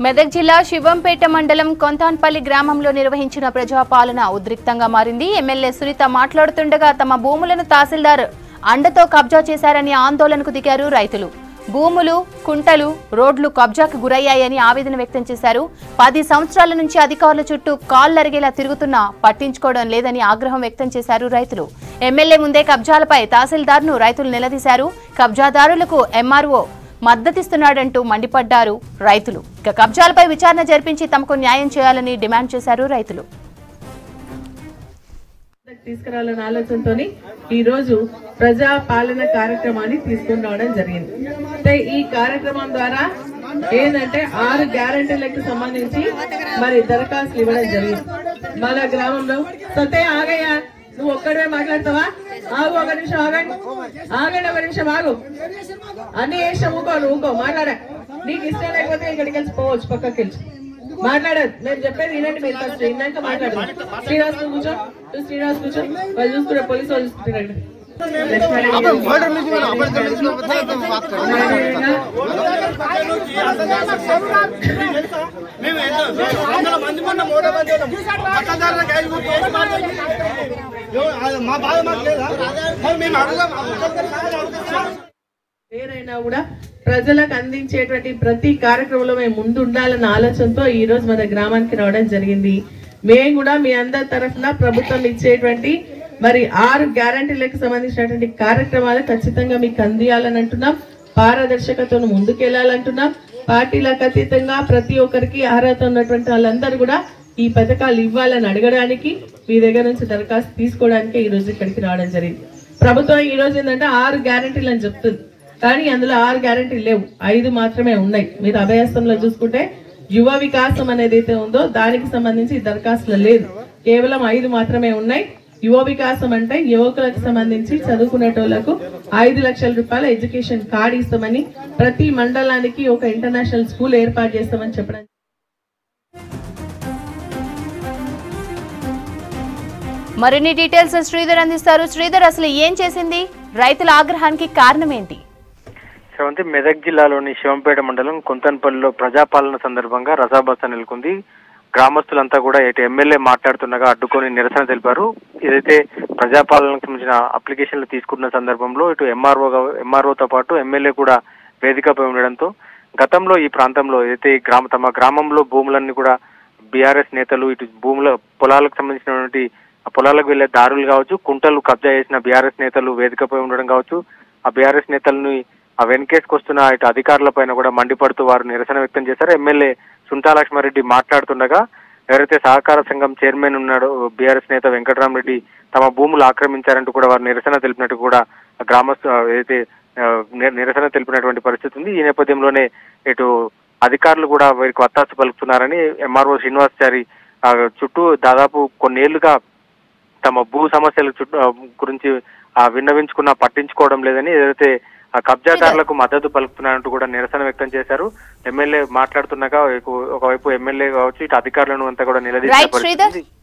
మెదక్ జిల్లా శివంపేట మండలం కొంతాన్పల్లి గ్రామంలో నిర్వహించిన ప్రజాపాలన ఉద్రిక్తంగా మారింది ఎమ్మెల్యే సునీత మాట్లాడుతుండగా తమ భూములను తహసీల్దార్ అండతో కబ్జా చేశారని ఆందోళనకు దిగారు రైతులు భూములు కుంటలు రోడ్లు కబ్జాకు గురయ్యాయని ఆవేదన వ్యక్తం చేశారు పది సంవత్సరాల నుంచి అధికారుల చుట్టూ కాళ్ళరిగేలా తిరుగుతున్నా పట్టించుకోవడం లేదని ఆగ్రహం వ్యక్తం చేశారు రైతులు ఎమ్మెల్యే ముందే కబ్జాలపై తహసీల్దార్ను రైతులు నిలదీశారు కబ్జాదారులకు ఎంఆర్ఓ మద్దతిస్తున్నాడంటూ మండిపడ్డారు రైతులు ఇక కబ్జాలపై విచారణ జరిపించి తమకు న్యాయం చేయాలని డిమాండ్ చేశారు రైతులు తీసుకురావాలన్న ఆలోచనతో ఈ రోజు ప్రజా పాలన కార్యక్రమాన్ని తీసుకుని రావడం జరిగింది అంటే ఈ కార్యక్రమం ద్వారా ఏంటంటే ఆరు గ్యారంటీలకు సంబంధించి మరి దరఖాస్తులు ఇవ్వడం జరిగింది మన గ్రామంలో సతే ఆగయ్యా నువ్వు ఒక్కడే మాట్లాడతావా ఆగు ఒక నిమిషం ఆగండి ఆగండి ఒక నిమిషం ఆగు అన్ని వేసాం ఊకో నువ్వు ఊకో మాట్లాడా నీకు ఇష్టం లేకపోతే ఇక్కడికి వెళ్ళి పోవచ్చు పక్కకి వెళ్ళి మాట్లాడదు మేము చెప్పేది వినండి మీరు ఫస్ట్ విన్నాక మాట్లాడదు శ్రీనివాస్ నువ్వు కూర్చో నువ్వు శ్రీనివాస్ కూర్చో వాళ్ళు చూసుకుంటారు పోలీసు వాళ్ళు చూసుకుంటారు మేము ఎంత వందల మంది మొన్న మూడో మంది ఉన్నాం. పక్కదారులకు ఐదు గుర్తు వేసి మాట్లాడి. ఎవ- అది మా బాధ మాకు లేదా మరి మేము అడుగుదాం అడుగుతాం పేరైనా కూడా ప్రజలకు అందించేటువంటి ప్రతి కార్యక్రమంలో మేము ముందు ఉండాలన్న ఆలోచనతో ఈ రోజు మన గ్రామానికి రావడం జరిగింది మేము కూడా మీ అందరి తరఫున ప్రభుత్వం ఇచ్చేటువంటి మరి ఆరు గ్యారంటీలకు సంబంధించినటువంటి కార్యక్రమాలు ఖచ్చితంగా మీకు అందియాలని అంటున్నాం పారదర్శకతను ముందుకెళ్లాలంటున్నాం పార్టీలకు అతీతంగా ప్రతి ఒక్కరికి అర్హత ఉన్నటువంటి వాళ్ళందరూ కూడా ఈ పథకాలు ఇవ్వాలని అడగడానికి మీ దగ్గర నుంచి దరఖాస్తు తీసుకోవడానికి ఈ రోజు ఇక్కడికి రావడం జరిగింది ప్రభుత్వం ఈ రోజు ఏంటంటే ఆరు గ్యారంటీలు అని చెప్తుంది కానీ అందులో ఆరు గ్యారంటీలు లేవు ఐదు మాత్రమే ఉన్నాయి మీరు అభయస్థంలో చూసుకుంటే యువ వికాసం అనేది అయితే ఉందో దానికి సంబంధించి ఈ దరఖాస్తులు లేదు కేవలం ఐదు మాత్రమే ఉన్నాయి యువ వికాసం అంటే యువకులకు సంబంధించి చదువుకునేటోళ్లకు ఐదు లక్షల రూపాయల ఎడ్యుకేషన్ కార్డు ఇస్తామని ప్రతి మండలానికి ఒక ఇంటర్నేషనల్ స్కూల్ ఏర్పాటు చేస్తామని చెప్పడం మరిన్ని డీటెయిల్స్ శ్రీధర్ అందిస్తారు శ్రీధర్ అసలు ఏం చేసింది రైతుల ఆగ్రహానికి కారణం ఏంటి శ్రవంతి మెదక్ జిల్లాలోని శివంపేట మండలం కుంతన్పల్లిలో ప్రజాపాలన సందర్భంగా రసాబస్తా నెలకొంది గ్రామస్తులంతా కూడా ఇటు ఎమ్మెల్యే మాట్లాడుతుండగా అడ్డుకొని నిరసన తెలిపారు ఏదైతే ప్రజాపాలనకు సంబంధించిన అప్లికేషన్లు తీసుకున్న సందర్భంలో ఇటు ఎంఆర్ఓ ఎంఆర్ఓతో పాటు ఎమ్మెల్యే కూడా వేదికపై ఉండడంతో గతంలో ఈ ప్రాంతంలో ఏదైతే ఈ గ్రామ తమ గ్రామంలో భూములన్నీ కూడా బీఆర్ఎస్ నేతలు ఇటు భూముల పొలాలకు సంబంధించినటువంటి ఆ పొలాలకు వెళ్లే దారులు కావచ్చు కుంటలు కబ్జా చేసిన బీఆర్ఎస్ నేతలు వేదికపై ఉండడం కావచ్చు ఆ బీఆర్ఎస్ నేతలను ఆ వెనకేసుకొస్తున్న ఇటు అధికారుల పైన కూడా మండిపడుతూ వారు నిరసన వ్యక్తం చేశారు ఎమ్మెల్యే సుంటా లక్ష్మారెడ్డి మాట్లాడుతుండగా ఎవరైతే సహకార సంఘం చైర్మన్ ఉన్నాడో బీఆర్ఎస్ నేత వెంకటరామరెడ్డి తమ భూములు ఆక్రమించారంటూ కూడా వారు నిరసన తెలిపినట్టు కూడా ఆ గ్రామస్తు ఆ ఏదైతే ఆ, ని- నిరసన తెలిపినటువంటి పరిస్థితి ఉంది ఈ నేపథ్యంలోనే ఇటు అధికారులు కూడా వీరికి వత్తాసు పలుకుతున్నారని ఎంఆర్ఓ శ్రీనివాసాచారి ఆ, చుట్టూ దాదాపు కొన్నేళ్లుగా తమ భూ సమస్యల చుట్టూ ఆ, గురించి ఆ, విన్నవించుకున్నా పట్టించుకోవడం లేదని ఏదైతే ఆ కబ్జాదారులకు మద్దతు పలుకుతున్నారంటూ కూడా నిరసన వ్యక్తం చేశారు ఎమ్మెల్యే మాట్లాడుతున్నాగా ఒకవైపు ఎమ్మెల్యే కావచ్చు ఇటు అధికారులను అంతా కూడా నిలదీసిన రైట్ శ్రీధర్ పరిస్థితి ఉంది.